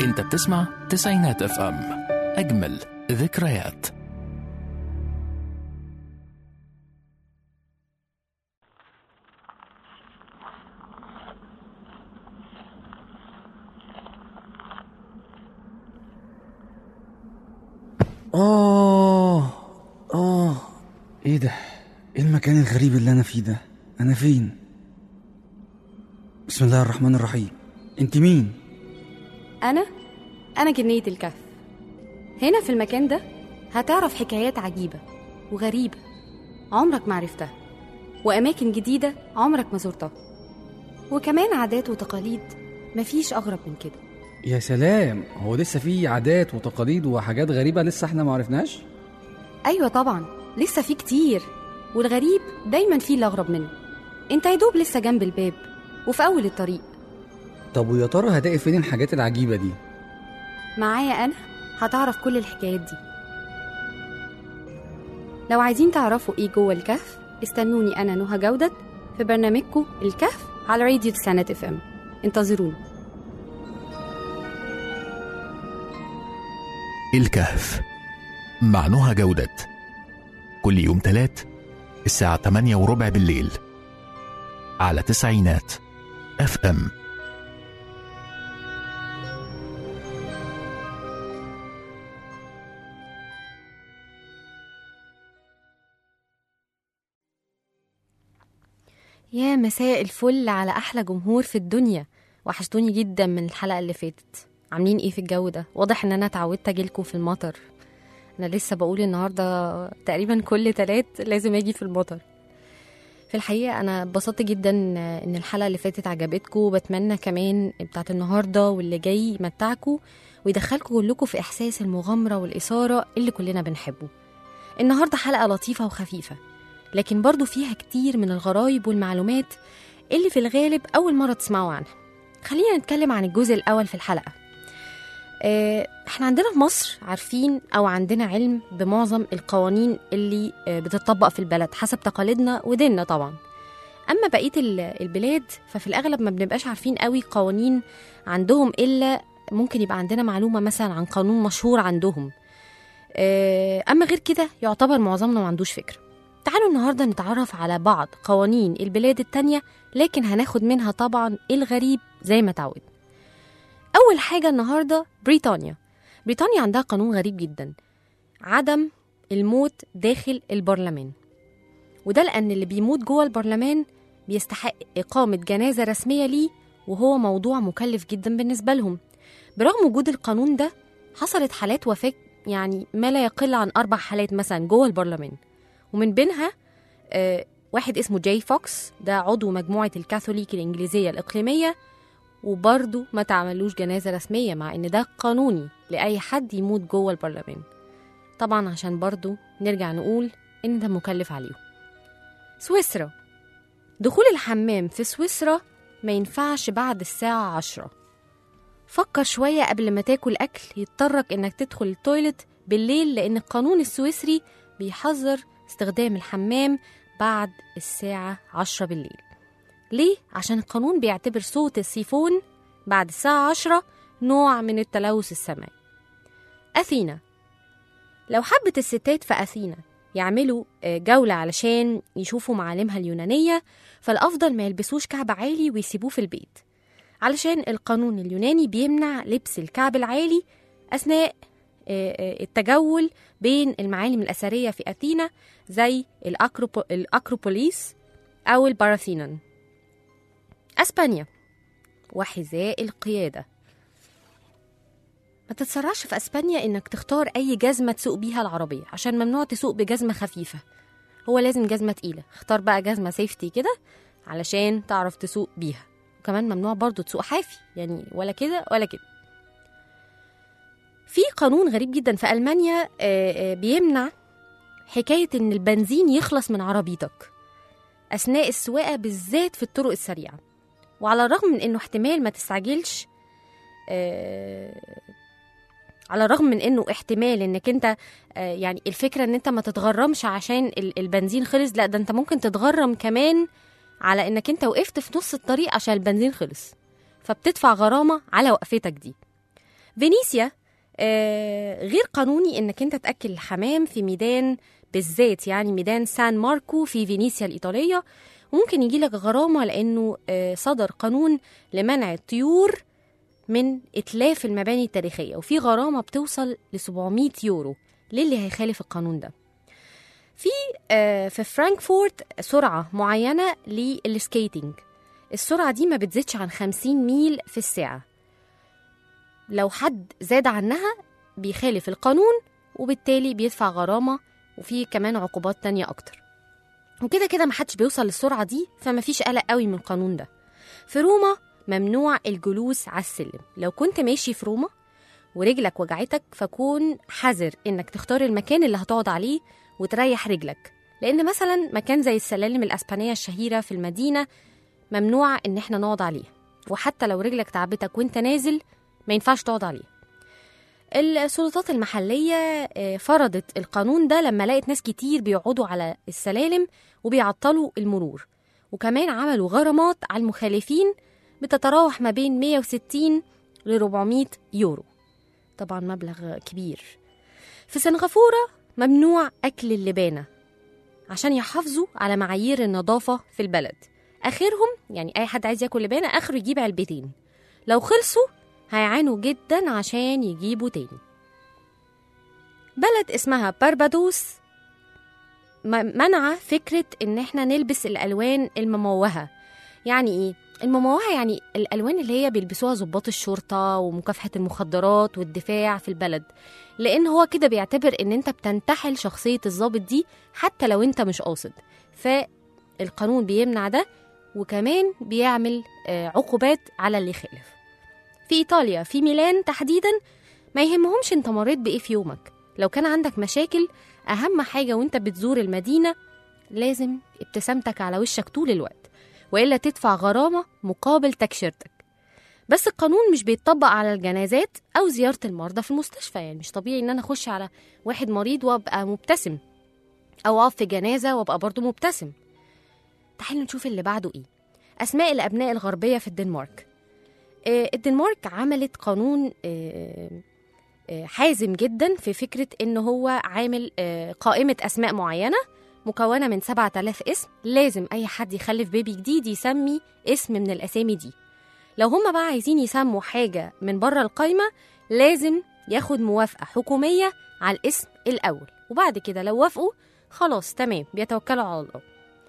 انت بتسمع تسعينات اف ام اجمل ذكريات آه آه إيه ده؟ إيه المكان الغريب اللي أنا فيه ده؟ أنا فين؟ بسم الله الرحمن الرحيم أنت مين؟ أنا أنا جنية الكهف هنا في المكان ده هتعرف حكايات عجيبة وغريبة عمرك ما عرفتها وأماكن جديدة عمرك ما زرتها وكمان عادات وتقاليد مفيش أغرب من كده يا سلام هو لسه في عادات وتقاليد وحاجات غريبة لسه احنا ما عرفناش؟ أيوة طبعا لسه في كتير والغريب دايما فيه اللي أغرب منه انت يا دوب لسه جنب الباب وفي أول الطريق طب ويا ترى هلاقي فين الحاجات العجيبة دي؟ معايا أنا هتعرف كل الحكايات دي لو عايزين تعرفوا إيه جوه الكهف استنوني أنا نهى جودة في برنامجكم الكهف على راديو تسعينات اف ام انتظرونا الكهف مع نهى جودة كل يوم تلات الساعة 8 وربع بالليل على تسعينات اف ام يا مساء الفل على أحلى جمهور في الدنيا وحشتوني جدا من الحلقة اللي فاتت عاملين ايه في الجو ده واضح ان انا اتعودت اجيلكم في المطر انا لسه بقول النهارده تقريبا كل تلات لازم اجي في المطر في الحقيقة أنا اتبسطت جدا إن الحلقة اللي فاتت عجبتكم وبتمنى كمان بتاعت النهاردة واللي جاي يمتعكم ويدخلكم كلكم في إحساس المغامرة والإثارة اللي كلنا بنحبه النهاردة حلقة لطيفة وخفيفة لكن برضو فيها كتير من الغرايب والمعلومات اللي في الغالب أول مرة تسمعوا عنها خلينا نتكلم عن الجزء الأول في الحلقة آه، احنا عندنا في مصر عارفين او عندنا علم بمعظم القوانين اللي آه، بتطبق في البلد حسب تقاليدنا وديننا طبعا اما بقيه ال- البلاد ففي الاغلب ما بنبقاش عارفين قوي قوانين عندهم الا ممكن يبقى عندنا معلومه مثلا عن قانون مشهور عندهم آه، اما غير كده يعتبر معظمنا ما عندوش فكره تعالوا النهارده نتعرف على بعض قوانين البلاد التانية لكن هناخد منها طبعا الغريب زي ما تعودنا أول حاجة النهاردة بريطانيا بريطانيا عندها قانون غريب جدا عدم الموت داخل البرلمان وده لأن اللي بيموت جوه البرلمان بيستحق إقامة جنازة رسمية ليه وهو موضوع مكلف جدا بالنسبة لهم برغم وجود القانون ده حصلت حالات وفاة يعني ما لا يقل عن أربع حالات مثلا جوه البرلمان ومن بينها آه واحد اسمه جاي فوكس ده عضو مجموعة الكاثوليك الإنجليزية الإقليمية وبرضه ما تعملوش جنازة رسمية مع إن ده قانوني لأي حد يموت جوه البرلمان طبعا عشان برضه نرجع نقول إن ده مكلف عليهم سويسرا دخول الحمام في سويسرا ما ينفعش بعد الساعة عشرة فكر شوية قبل ما تاكل أكل يضطرك إنك تدخل التويلت بالليل لأن القانون السويسري بيحذر استخدام الحمام بعد الساعة عشرة بالليل ليه؟ عشان القانون بيعتبر صوت السيفون بعد الساعة عشرة نوع من التلوث السمعي أثينا لو حبت الستات في أثينا يعملوا آه، جولة علشان يشوفوا معالمها اليونانية فالأفضل ما يلبسوش كعب عالي ويسيبوه في البيت علشان القانون اليوناني بيمنع لبس الكعب العالي أثناء آه، آه، التجول بين المعالم الأثرية في أثينا زي الأكروبو الأكروبوليس أو الباراثينون أسبانيا وحذاء القيادة ما تتسرعش في أسبانيا إنك تختار أي جزمة تسوق بيها العربية عشان ممنوع تسوق بجزمة خفيفة هو لازم جزمة تقيلة اختار بقى جزمة سيفتي كده علشان تعرف تسوق بيها وكمان ممنوع برضو تسوق حافي يعني ولا كده ولا كده في قانون غريب جدا في ألمانيا آه، آه، بيمنع حكاية إن البنزين يخلص من عربيتك أثناء السواقة بالذات في الطرق السريعة وعلى الرغم من إنه احتمال ما تستعجلش آه، على الرغم من انه احتمال انك انت آه، يعني الفكره ان انت ما تتغرمش عشان ال- البنزين خلص لا ده انت ممكن تتغرم كمان على انك انت وقفت في نص الطريق عشان البنزين خلص فبتدفع غرامه على وقفتك دي فينيسيا آه، غير قانوني انك انت تاكل الحمام في ميدان بالذات يعني ميدان سان ماركو في فينيسيا الايطاليه وممكن يجي لك غرامه لانه آه، صدر قانون لمنع الطيور من اتلاف المباني التاريخيه وفي غرامه بتوصل ل 700 يورو للي هيخالف القانون ده في آه، في فرانكفورت سرعه معينه للسكيتنج السرعه دي ما بتزيدش عن 50 ميل في الساعه لو حد زاد عنها بيخالف القانون وبالتالي بيدفع غرامة وفي كمان عقوبات تانية أكتر وكده كده محدش بيوصل للسرعة دي فمفيش قلق قوي من القانون ده في روما ممنوع الجلوس على السلم لو كنت ماشي في روما ورجلك وجعتك فكون حذر انك تختار المكان اللي هتقعد عليه وتريح رجلك لان مثلا مكان زي السلالم الاسبانيه الشهيره في المدينه ممنوع ان احنا نقعد عليه وحتى لو رجلك تعبتك وانت نازل ما ينفعش تقعد عليه السلطات المحلية آه، فرضت القانون ده لما لقت ناس كتير بيقعدوا على السلالم وبيعطلوا المرور وكمان عملوا غرامات على المخالفين بتتراوح ما بين 160 ل 400 يورو طبعا مبلغ كبير في سنغافورة ممنوع أكل اللبانة عشان يحافظوا على معايير النظافة في البلد آخرهم يعني أي حد عايز ياكل لبانة آخره يجيب علبتين لو خلصوا هيعانوا جدا عشان يجيبوا تاني بلد اسمها باربادوس م- منع فكرة إن إحنا نلبس الألوان المموهة يعني إيه؟ المموهة يعني الألوان اللي هي بيلبسوها ضباط الشرطة ومكافحة المخدرات والدفاع في البلد لأن هو كده بيعتبر إن أنت بتنتحل شخصية الضابط دي حتى لو أنت مش قاصد فالقانون بيمنع ده وكمان بيعمل آه، عقوبات على اللي يخالف في إيطاليا في ميلان تحديدا ما يهمهمش انت مريت بإيه في يومك لو كان عندك مشاكل أهم حاجة وانت بتزور المدينة لازم ابتسامتك على وشك طول الوقت وإلا تدفع غرامة مقابل تكشيرتك بس القانون مش بيتطبق على الجنازات أو زيارة المرضى في المستشفى يعني مش طبيعي إن أنا أخش على واحد مريض وأبقى مبتسم أو أقف في جنازة وأبقى برضه مبتسم تعالوا نشوف اللي بعده إيه أسماء الأبناء الغربية في الدنمارك آه، الدنمارك عملت قانون آه، آه، حازم جدا في فكرة إن هو عامل آه، قائمة أسماء معينة مكونة من 7000 اسم لازم أي حد يخلف بيبي جديد يسمي اسم من الأسامي دي لو هما بقى عايزين يسموا حاجة من بره القايمة لازم ياخد موافقة حكومية على الاسم الأول وبعد كده لو وافقوا خلاص تمام بيتوكلوا على الله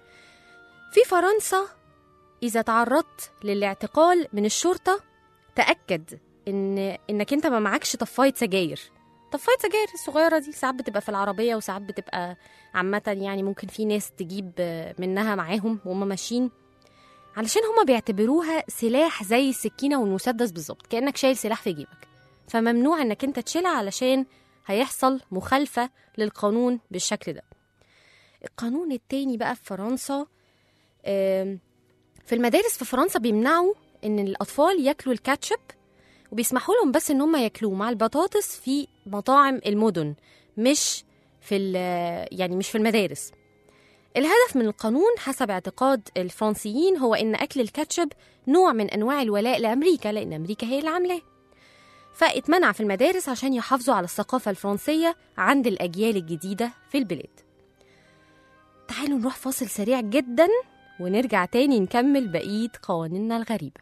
في فرنسا إذا تعرضت للاعتقال من الشرطة تأكد إن إنك أنت ما معكش طفاية سجاير طفاية سجاير الصغيرة دي ساعات بتبقى في العربية وساعات بتبقى عامة يعني ممكن في ناس تجيب منها معاهم وهم ماشيين علشان هما بيعتبروها سلاح زي السكينة والمسدس بالظبط كأنك شايل سلاح في جيبك فممنوع إنك أنت تشيلها علشان هيحصل مخالفة للقانون بالشكل ده القانون التاني بقى في فرنسا آم، في المدارس في فرنسا بيمنعوا ان الاطفال ياكلوا الكاتشب وبيسمحوا لهم بس ان هم ياكلوه مع البطاطس في مطاعم المدن مش في ال- يعني مش في المدارس الهدف من القانون حسب اعتقاد الفرنسيين هو ان اكل الكاتشب نوع من انواع الولاء لامريكا لان امريكا هي اللي عاملاه فاتمنع في المدارس عشان يحافظوا على الثقافه الفرنسيه عند الاجيال الجديده في البلاد تعالوا نروح فاصل سريع جدا ونرجع تاني نكمل بقية قوانيننا الغريبة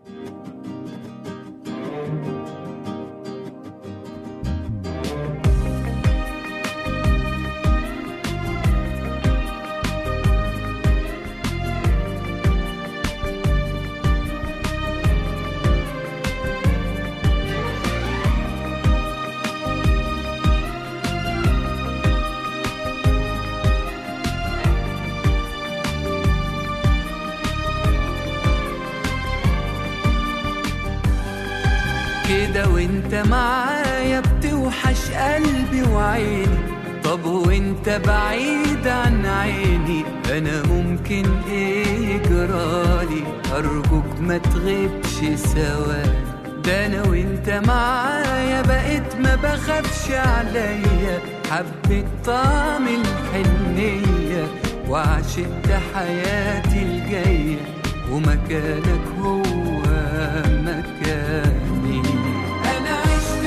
كده وانت معايا بتوحش قلبي وعيني طب وانت بعيد عن عيني انا ممكن ايه جرالي ارجوك ما تغيبش ثواني ده انا وانت معايا بقيت ما بخافش عليا حبيت طعم الحنية وعشقت حياتي الجاية ومكانك هو مكاني انا عشت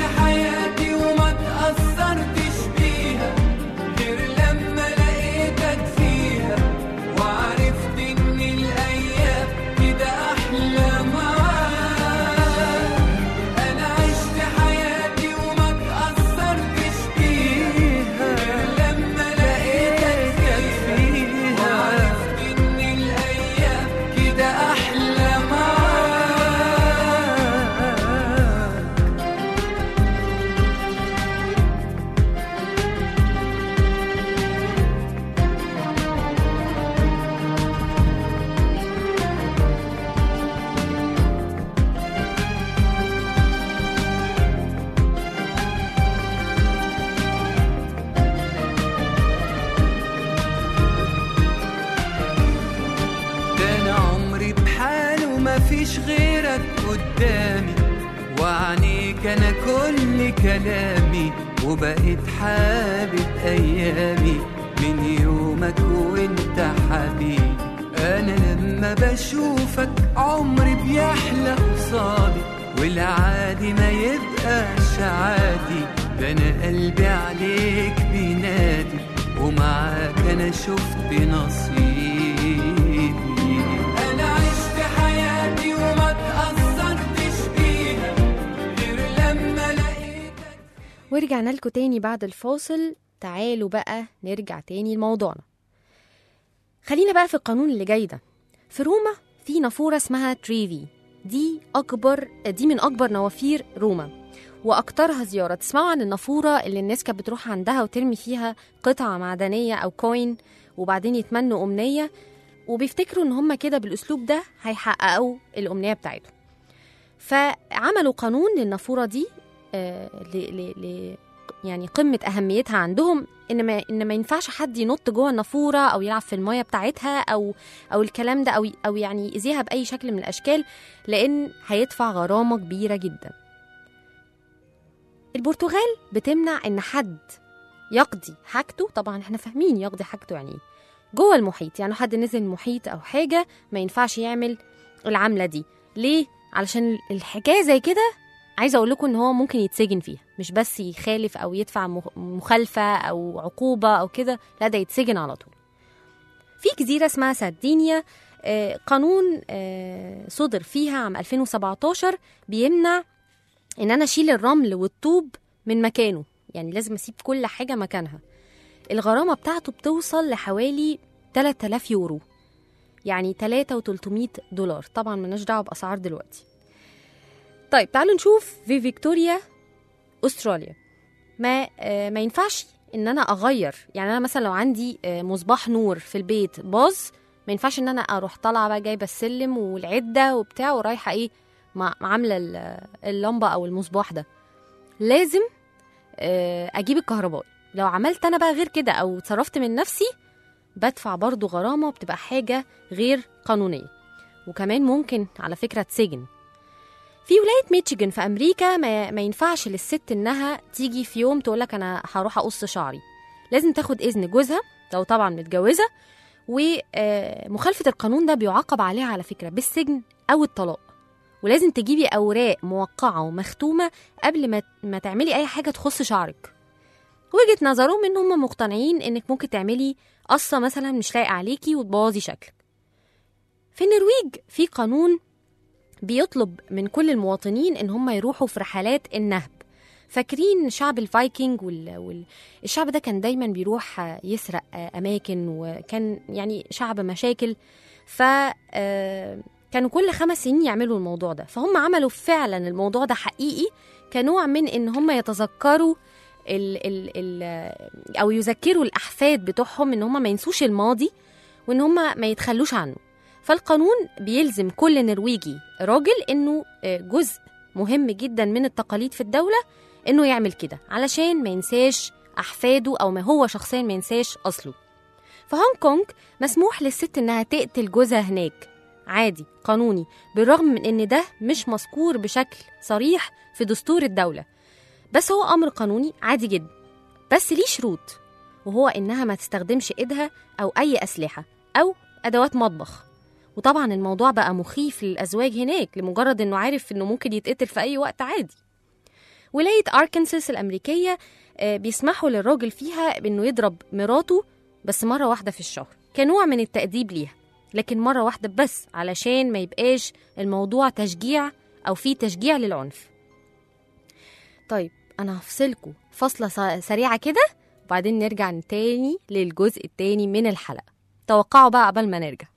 لك قدامي وعنيك انا كل كلامي وبقيت حابب ايامي من يومك وانت حبيبي انا لما بشوفك عمري بيحلى قصادي والعادي ما يبقاش عادي ده انا قلبي عليك بينادي ومعاك انا شفت نصيبي انا عشت حياتي وما تأثرتش بيها غير لما لقيتك ورجعنا لكم تاني بعد الفاصل تعالوا بقى نرجع تاني لموضوعنا خلينا بقى في القانون اللي جاي ده في روما في نافورة اسمها تريفي دي أكبر دي من أكبر نوافير روما وأكترها زيارة تسمعوا عن النافورة اللي الناس كانت بتروح عندها وترمي فيها قطعة معدنية أو كوين وبعدين يتمنوا أمنية وبيفتكروا إن هم كده بالأسلوب ده هيحققوا الأمنية بتاعتهم فعملوا قانون للنافورة دي آه، ل ل ل يعني قمة أهميتها عندهم إن ما إن ما ينفعش حد ينط جوه النافورة أو يلعب في المية بتاعتها أو أو الكلام ده أو أو يعني يأذيها بأي شكل من الأشكال لأن هيدفع غرامة كبيرة جدا. البرتغال بتمنع إن حد يقضي حاجته طبعا احنا فاهمين يقضي حاجته يعني ايه جوه المحيط يعني حد نزل المحيط أو حاجة ما ينفعش يعمل العملة دي ليه؟ علشان الحكاية زي كده عايزه اقول لكم ان هو ممكن يتسجن فيها مش بس يخالف او يدفع مخ- مخالفه او عقوبه او كده لا ده يتسجن على طول في جزيره اسمها سردينيا آه، قانون آه، صدر فيها عام 2017 بيمنع ان انا اشيل الرمل والطوب من مكانه يعني لازم اسيب كل حاجه مكانها الغرامه بتاعته بتوصل لحوالي 3000 يورو يعني 3 و300 دولار طبعا ملناش دعوه باسعار دلوقتي طيب تعالوا نشوف في فيكتوريا استراليا ما آه، ما ينفعش ان انا اغير يعني انا مثلا لو عندي آه، مصباح نور في البيت باظ ما ينفعش ان انا اروح طالعه بقى جايبه السلم والعده وبتاع ورايحه ايه مع عامله ال- اللمبه او المصباح ده لازم آه، اجيب الكهربائي لو عملت انا بقى غير كده او اتصرفت من نفسي بدفع برضو غرامه وبتبقى حاجه غير قانونيه وكمان ممكن على فكره تسجن في ولاية ميتشيجن في أمريكا ما, ما ينفعش للست إنها تيجي في يوم تقولك أنا هروح أقص شعري لازم تاخد إذن جوزها لو طبعا متجوزة ومخالفة القانون ده بيعاقب عليها على فكرة بالسجن أو الطلاق ولازم تجيبي أوراق موقعة ومختومة قبل ما, ما تعملي أي حاجة تخص شعرك وجهة نظرهم إن هم مقتنعين إنك ممكن تعملي قصة مثلا مش لايقة عليكي وتبوظي شكلك في النرويج في قانون بيطلب من كل المواطنين ان هم يروحوا في رحلات النهب فاكرين شعب الفايكنج وال... وال... الشعب ده كان دايما بيروح آه، يسرق آه، اماكن وكان يعني شعب مشاكل ف آه، كانوا كل خمس سنين يعملوا الموضوع ده فهم عملوا فعلا الموضوع ده حقيقي كنوع من ان هم يتذكروا ال ال ال او يذكروا الاحفاد بتوعهم ان هم ما ينسوش الماضي وان هم ما يتخلوش عنه فالقانون بيلزم كل نرويجي راجل انه آه، جزء مهم جدا من التقاليد في الدوله انه يعمل كده علشان ما ينساش احفاده او ما هو شخصيا ما ينساش اصله في هونج كونج مسموح للست انها تقتل جوزها هناك عادي قانوني بالرغم من ان ده مش مذكور بشكل صريح في دستور الدوله بس هو امر قانوني عادي جدا بس ليه شروط وهو انها ما تستخدمش ايدها او اي اسلحه او ادوات مطبخ وطبعا الموضوع بقى مخيف للأزواج هناك لمجرد إنه عارف إنه ممكن يتقتل في أي وقت عادي ولاية أركنساس الأمريكية آه، بيسمحوا للراجل فيها بإنه يضرب مراته بس مرة واحدة في الشهر كنوع من التأديب ليها لكن مرة واحدة بس علشان ما يبقاش الموضوع تشجيع أو فيه تشجيع للعنف طيب أنا هفصلكوا فصلة س- سريعة كده وبعدين نرجع تاني للجزء التاني من الحلقة توقعوا بقى قبل ما نرجع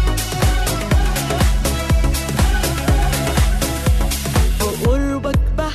في قربك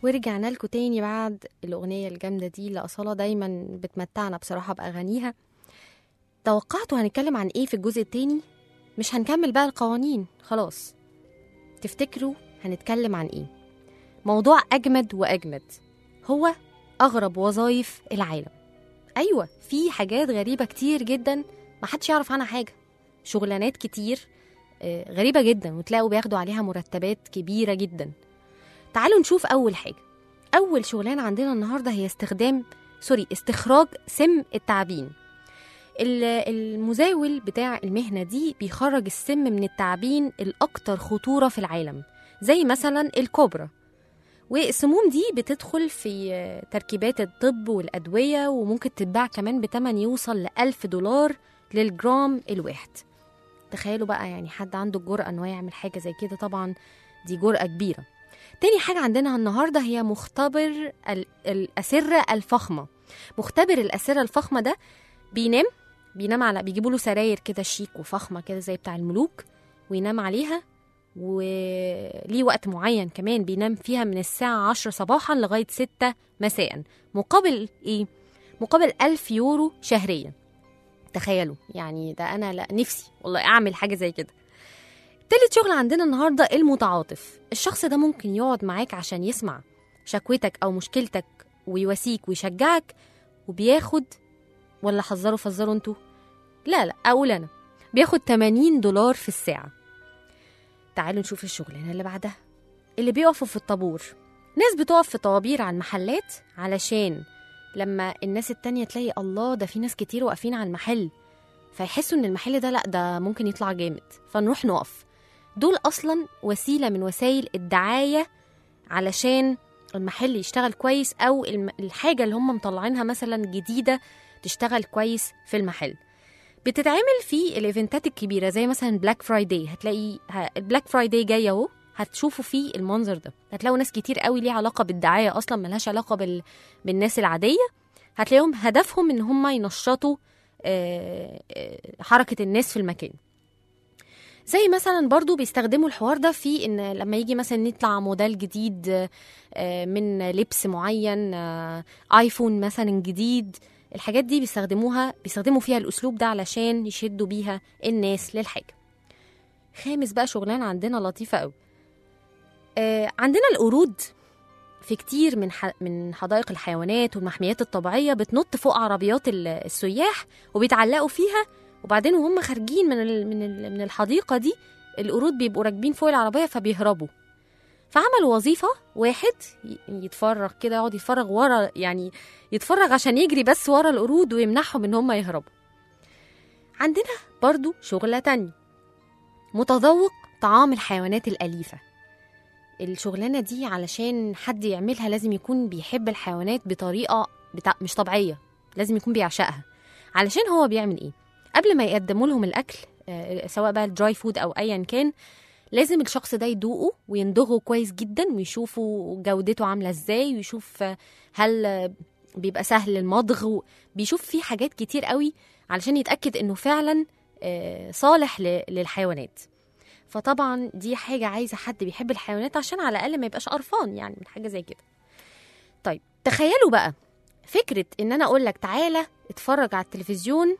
ورجعنا لكم تاني بعد الأغنية الجامدة دي اللي أصالة دايما بتمتعنا بصراحة بأغانيها توقعتوا هنتكلم عن إيه في الجزء التاني مش هنكمل بقى القوانين خلاص تفتكروا هنتكلم عن إيه موضوع أجمد وأجمد هو أغرب وظائف العالم أيوة في حاجات غريبة كتير جدا محدش يعرف عنها حاجة شغلانات كتير آه، غريبة جدا وتلاقوا بياخدوا عليها مرتبات كبيرة جدا تعالوا نشوف أول حاجة أول شغلانة عندنا النهاردة هي استخدام سوري استخراج سم التعابين ال- المزاول بتاع المهنة دي بيخرج السم من التعابين الأكثر خطورة في العالم زي مثلا الكوبرا والسموم دي بتدخل في آه، تركيبات الطب والأدوية وممكن تتباع كمان بتمن يوصل لألف دولار للجرام الواحد تخيلوا بقى يعني حد عنده الجرأة إنه يعمل حاجة زي كده طبعا دي جرأة كبيرة تاني حاجة عندنا النهاردة هي مختبر ال- الأسرة الفخمة مختبر الأسرة الفخمة ده بينام بينام على بيجيبوا له سراير كده شيك وفخمة كده زي بتاع الملوك وينام عليها وليه وقت معين كمان بينام فيها من الساعة عشرة صباحا لغاية ستة مساء مقابل إيه؟ مقابل ألف يورو شهريا تخيلوا يعني ده أنا لا نفسي والله أعمل حاجة زي كده تالت شغل عندنا النهارده المتعاطف الشخص ده ممكن يقعد معاك عشان يسمع شكوتك او مشكلتك ويواسيك ويشجعك وبياخد ولا حذروا فزروا انتوا لا لا اقول انا بياخد 80 دولار في الساعه تعالوا نشوف الشغلانه اللي بعدها اللي بيقفوا في الطابور ناس بتقف في طوابير على المحلات علشان لما الناس التانية تلاقي الله ده في ناس كتير واقفين على المحل فيحسوا ان المحل ده لا ده ممكن يطلع جامد فنروح نقف دول اصلا وسيله من وسائل الدعايه علشان المحل يشتغل كويس او الم- الحاجه اللي هم مطلعينها مثلا جديده تشتغل كويس في المحل بتتعمل في الايفنتات الكبيره زي مثلا بلاك فرايداي هتلاقي ه- البلاك فرايداي جاي اهو هتشوفوا فيه المنظر ده هتلاقوا ناس كتير قوي ليها علاقه بالدعايه اصلا ملهاش علاقه بال... بالناس العاديه هتلاقيهم هدفهم ان هم ينشطوا آه، آه، حركه الناس في المكان زي مثلا برضو بيستخدموا الحوار ده في ان لما يجي مثلا يطلع موديل جديد آه، من لبس معين آه، ايفون مثلا جديد الحاجات دي بيستخدموها بيستخدموا فيها الاسلوب ده علشان يشدوا بيها الناس للحاجه خامس بقى شغلانه عندنا لطيفه قوي آه، عندنا القرود في كتير من ح... من حدائق الحيوانات والمحميات الطبيعيه بتنط فوق عربيات ال- السياح وبيتعلقوا فيها وبعدين وهم خارجين من ال... من ال... من الحديقه دي القرود بيبقوا راكبين فوق العربيه فبيهربوا فعملوا وظيفه واحد ي- يتفرغ كده يقعد يتفرغ ورا يعني يتفرغ عشان يجري بس ورا القرود ويمنعهم ان هم يهربوا عندنا برضو شغلة تانية متذوق طعام الحيوانات الأليفة الشغلانة دي علشان حد يعملها لازم يكون بيحب الحيوانات بطريقة بتا... مش طبيعية لازم يكون بيعشقها علشان هو بيعمل ايه قبل ما يقدموا لهم الأكل آه، سواء بقى الدراي فود أو أيا كان لازم الشخص ده يدوقه ويندغه كويس جدا ويشوفوا جودته عاملة ازاي ويشوف آه، هل آه، بيبقى سهل المضغ و- بيشوف فيه حاجات كتير قوي علشان يتأكد انه فعلا آه، صالح ل- للحيوانات فطبعا دي حاجة عايزة حد بيحب الحيوانات عشان على الأقل ما يبقاش قرفان يعني من حاجة زي كده طيب تخيلوا بقى فكرة إن أنا أقول لك تعالى اتفرج على التلفزيون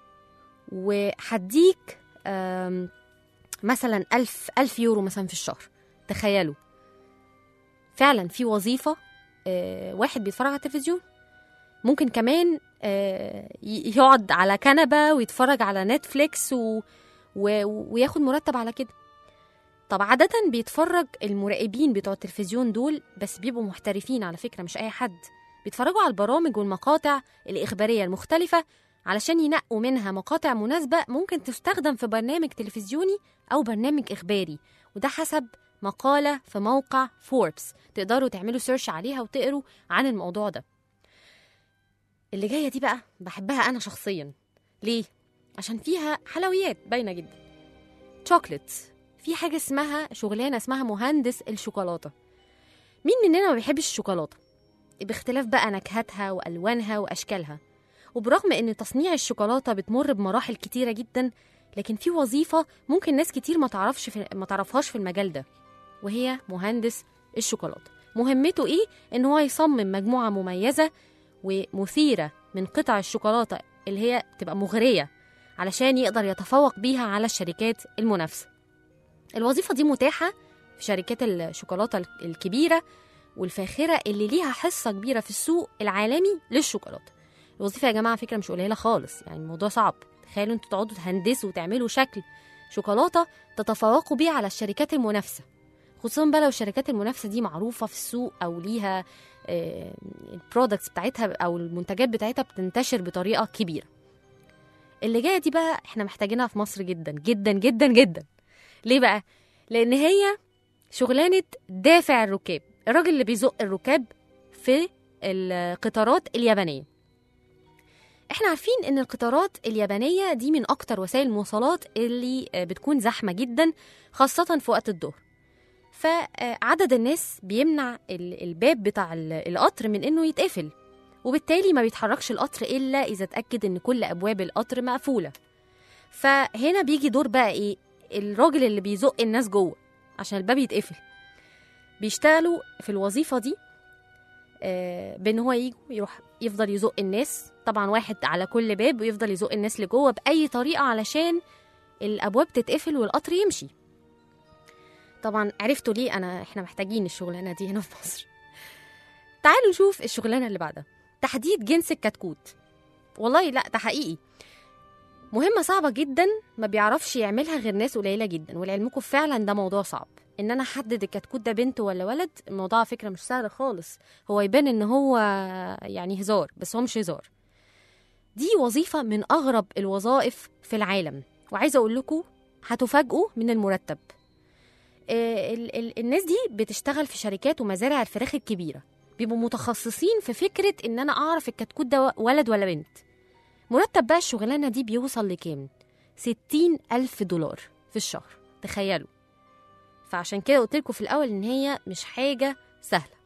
وهديك آم، مثلا ألف ألف يورو مثلا في الشهر تخيلوا فعلا في وظيفة آه، واحد بيتفرج على التلفزيون ممكن كمان آه، ي- يقعد على كنبة ويتفرج على نتفليكس و... و... وياخد مرتب على كده طب عادة بيتفرج المراقبين بتوع التلفزيون دول بس بيبقوا محترفين على فكرة مش أي حد بيتفرجوا على البرامج والمقاطع الإخبارية المختلفة علشان ينقوا منها مقاطع مناسبة ممكن تستخدم في برنامج تلفزيوني أو برنامج إخباري وده حسب مقالة في موقع فوربس تقدروا تعملوا سيرش عليها وتقروا عن الموضوع ده اللي جاية دي بقى بحبها أنا شخصيا ليه؟ عشان فيها حلويات باينة جدا شوكليت في حاجة اسمها شغلانة اسمها مهندس الشوكولاتة مين مننا ما بيحبش الشوكولاتة باختلاف بقى نكهاتها وألوانها وأشكالها وبرغم ان تصنيع الشوكولاته بتمر بمراحل كتيره جدا لكن في وظيفه ممكن ناس كتير ما تعرفش في ما تعرفهاش في المجال ده وهي مهندس الشوكولاته مهمته ايه ان هو يصمم مجموعه مميزه ومثيره من قطع الشوكولاته اللي هي تبقى مغريه علشان يقدر يتفوق بيها على الشركات المنافسه الوظيفه دي متاحه في شركات الشوكولاته الكبيره والفاخره اللي ليها حصه كبيره في السوق العالمي للشوكولاته الوظيفه يا جماعه فكره مش قليله خالص يعني الموضوع صعب تخيلوا انتوا تقعدوا تهندسوا وتعملوا شكل شوكولاته تتفوقوا بيه على الشركات المنافسه خصوصا بقى لو الشركات المنافسه دي معروفه في السوق او ليها البرودكتس بتاعتها او المنتجات بتاعتها بتنتشر بطريقه كبيره اللي جايه دي بقى احنا محتاجينها في مصر جدا جدا جدا جدا ليه بقى لان هي شغلانه دافع الركاب الراجل اللي بيزق الركاب في القطارات اليابانيه احنا عارفين ان القطارات اليابانيه دي من اكتر وسائل المواصلات اللي بتكون زحمه جدا خاصه في وقت الظهر فعدد الناس بيمنع الباب بتاع القطر من انه يتقفل وبالتالي ما بيتحركش القطر الا اذا اتاكد ان كل ابواب القطر مقفوله فهنا بيجي دور بقى ايه الراجل اللي بيزق الناس جوه عشان الباب يتقفل بيشتغلوا في الوظيفه دي آه بان هو يجي يروح يفضل يزق الناس طبعا واحد على كل باب ويفضل يزق الناس لجوه باي طريقه علشان الابواب تتقفل والقطر يمشي طبعا عرفتوا ليه انا احنا محتاجين الشغلانه دي هنا في مصر تعالوا نشوف الشغلانه اللي بعدها تحديد جنس الكتكوت والله لا ده حقيقي مهمه صعبه جدا ما بيعرفش يعملها غير ناس قليله جدا ولعلمكم فعلا ده موضوع صعب ان انا احدد الكتكوت ده بنت ولا ولد الموضوع على فكره مش سهل خالص هو يبان ان هو يعني هزار بس هو مش هزار دي وظيفه من اغرب الوظائف في العالم وعايزه اقول لكم هتفاجئوا من المرتب ال- ال- الناس دي بتشتغل في شركات ومزارع الفراخ الكبيره بيبقوا متخصصين في فكره ان انا اعرف الكتكوت ده ولد ولا بنت مرتب بقى الشغلانه دي بيوصل لكام ستين ألف دولار في الشهر تخيلوا فعشان كده قلت لكم في الاول ان هي مش حاجه سهله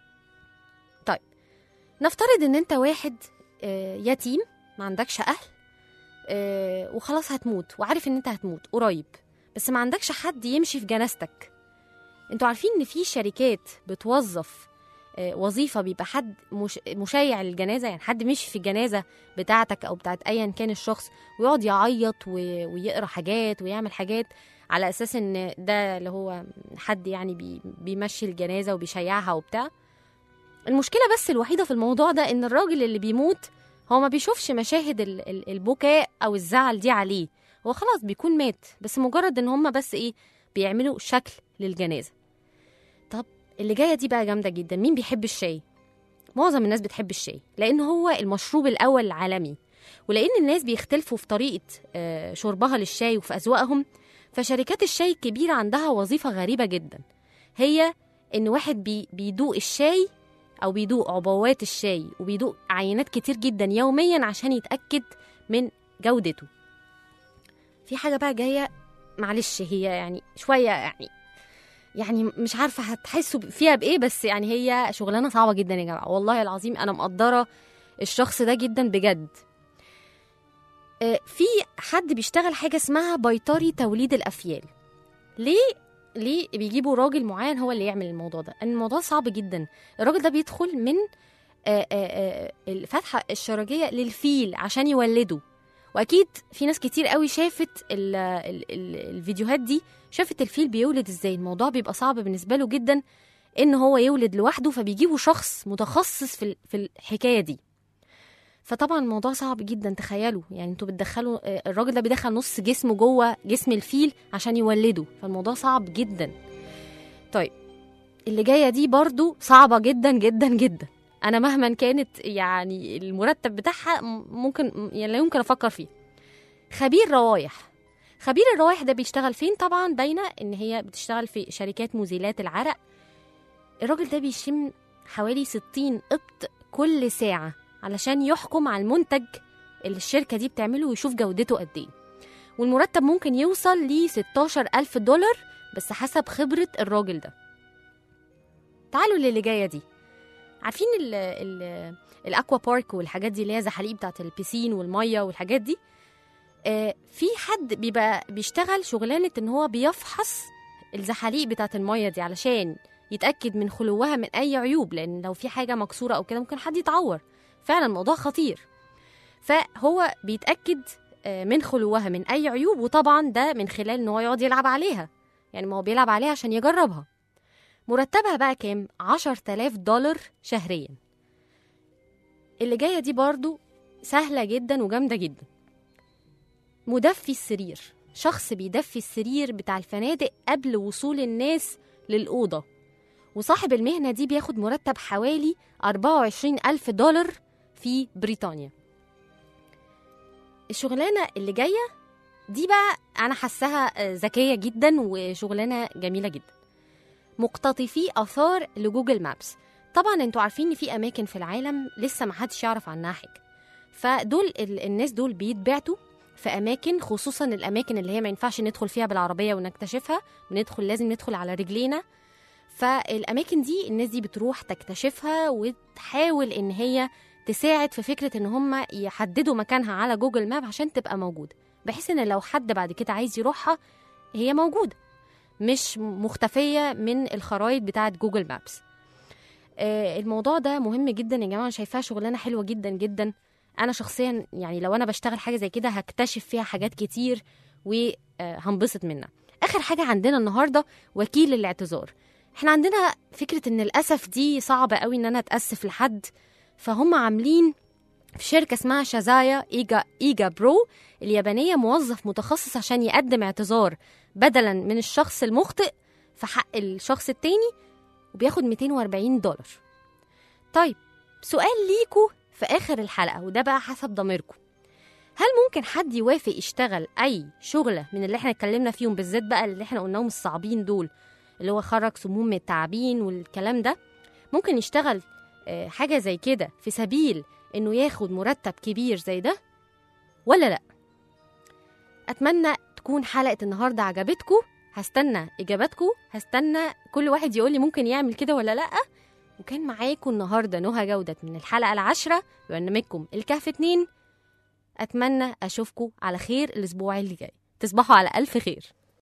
طيب نفترض ان انت واحد آه، يتيم ما عندكش اهل آه، وخلاص هتموت وعارف ان انت هتموت قريب بس ما عندكش حد يمشي في جنازتك انتوا عارفين ان في شركات بتوظف آه، وظيفه بيبقى حد مش مشيع للجنازه يعني حد مشي في الجنازه بتاعتك او بتاعت ايا كان الشخص ويقعد يعيط و- ويقرا حاجات ويعمل حاجات على اساس ان ده اللي هو حد يعني بي بيمشي الجنازه وبيشيعها وبتاع المشكله بس الوحيده في الموضوع ده ان الراجل اللي بيموت هو ما بيشوفش مشاهد ال- ال- البكاء او الزعل دي عليه هو خلاص بيكون مات بس مجرد ان هم بس ايه بيعملوا شكل للجنازه طب اللي جايه دي بقى جامده جدا مين بيحب الشاي معظم الناس بتحب الشاي لان هو المشروب الاول العالمي ولان الناس بيختلفوا في طريقه آه، شربها للشاي وفي اذواقهم فشركات الشاي الكبيره عندها وظيفه غريبه جدا هي ان واحد بي بيدوق الشاي او بيدوق عبوات الشاي وبيدوق عينات كتير جدا يوميا عشان يتاكد من جودته في حاجه بقى جايه معلش هي يعني شويه يعني يعني مش عارفه هتحسوا فيها بايه بس يعني هي شغلانه صعبه جدا يا جماعه والله العظيم انا مقدره الشخص ده جدا بجد آه، في حد بيشتغل حاجه اسمها بيطري توليد الافيال ليه ليه بيجيبوا راجل معين هو اللي يعمل الموضوع ده لأن الموضوع صعب جدا الراجل ده بيدخل من آه، آه، آه، الفتحه الشرجيه للفيل عشان يولده واكيد في ناس كتير قوي شافت ال ال ال الفيديوهات دي شافت الفيل بيولد ازاي الموضوع بيبقى صعب بالنسبه له جدا ان هو يولد لوحده فبيجيبوا شخص متخصص في ال- في الحكايه دي فطبعا الموضوع صعب جدا تخيلوا يعني انتوا بتدخلوا آه، الراجل ده بيدخل نص جسمه جوه جسم الفيل عشان يولده فالموضوع صعب جدا طيب اللي جايه دي برضو صعبه جدا جدا جدا انا مهما كانت يعني المرتب بتاعها م- ممكن يعني لا يمكن افكر فيه خبير روايح خبير الروايح ده بيشتغل فين طبعا باينه ان هي بتشتغل في شركات مزيلات العرق الراجل ده بيشم حوالي 60 قبط كل ساعه علشان يحكم على المنتج اللي الشركه دي بتعمله ويشوف جودته قد ايه والمرتب ممكن يوصل ل 16 ألف دولار بس حسب خبرة الراجل ده تعالوا للي جاية دي عارفين ال ال الاكوا بارك والحاجات دي اللي هي زحاليق بتاعت البيسين والميه والحاجات دي آه في حد بيبقى بيشتغل شغلانه ان هو بيفحص الزحاليق بتاعت الميه دي علشان يتاكد من خلوها من اي عيوب لان لو في حاجه مكسوره او كده ممكن حد يتعور فعلا الموضوع خطير فهو بيتاكد آه، من خلوها من اي عيوب وطبعا ده من خلال ان هو يقعد يلعب عليها يعني ما هو بيلعب عليها عشان يجربها مرتبها بقى كام 10000 دولار شهريا اللي جايه دي برضو سهله جدا وجامده جدا مدفي السرير شخص بيدفي السرير بتاع الفنادق قبل وصول الناس للأوضة وصاحب المهنة دي بياخد مرتب حوالي 24 ألف دولار في بريطانيا الشغلانة اللي جاية دي بقى أنا حاساها آه، ذكية جدا وشغلانة جميلة جدا مقتطفي آثار لجوجل مابس طبعا انتوا عارفين ان في اماكن في العالم لسه ما حدش يعرف عنها حاجه فدول ال- الناس دول بيتبعتوا في اماكن خصوصا الاماكن اللي هي ما ينفعش ندخل فيها بالعربيه ونكتشفها بندخل لازم ندخل على رجلينا فالاماكن دي الناس دي بتروح تكتشفها وتحاول ان هي تساعد في فكره ان هم يحددوا مكانها على جوجل ماب عشان تبقى موجوده بحيث ان لو حد بعد كده عايز يروحها هي موجوده مش مختفيه من الخرائط بتاعه جوجل مابس آه، الموضوع ده مهم جدا يا جماعه أنا شايفاها شغلانه حلوه جدا جدا انا شخصيا يعني لو انا بشتغل حاجه زي كده هكتشف فيها حاجات كتير وهنبسط منها اخر حاجه عندنا النهارده وكيل الاعتذار احنا عندنا فكره ان الاسف دي صعبه قوي ان انا اتاسف لحد فهم عاملين في شركه اسمها شازايا ايجا ايجا برو اليابانيه موظف متخصص عشان يقدم اعتذار بدلا من الشخص المخطئ في حق الشخص التاني وبياخد 240 دولار طيب سؤال ليكوا في آخر الحلقة وده بقى حسب ضميركم هل ممكن حد يوافق يشتغل أي شغلة من اللي احنا اتكلمنا فيهم بالذات بقى اللي احنا قلناهم الصعبين دول اللي هو خرج سموم من التعابين والكلام ده ممكن يشتغل آه، حاجة زي كده في سبيل إنه ياخد مرتب كبير زي ده ولا لأ أتمنى تكون حلقة النهاردة عجبتكم هستنى إجاباتكم هستنى كل واحد يقول لي ممكن يعمل كده ولا لأ وكان معاكم النهارده نهى جودة من الحلقة العاشرة برنامجكم الكهف اتنين أتمنى أشوفكم على خير الأسبوع اللي جاي تصبحوا على ألف خير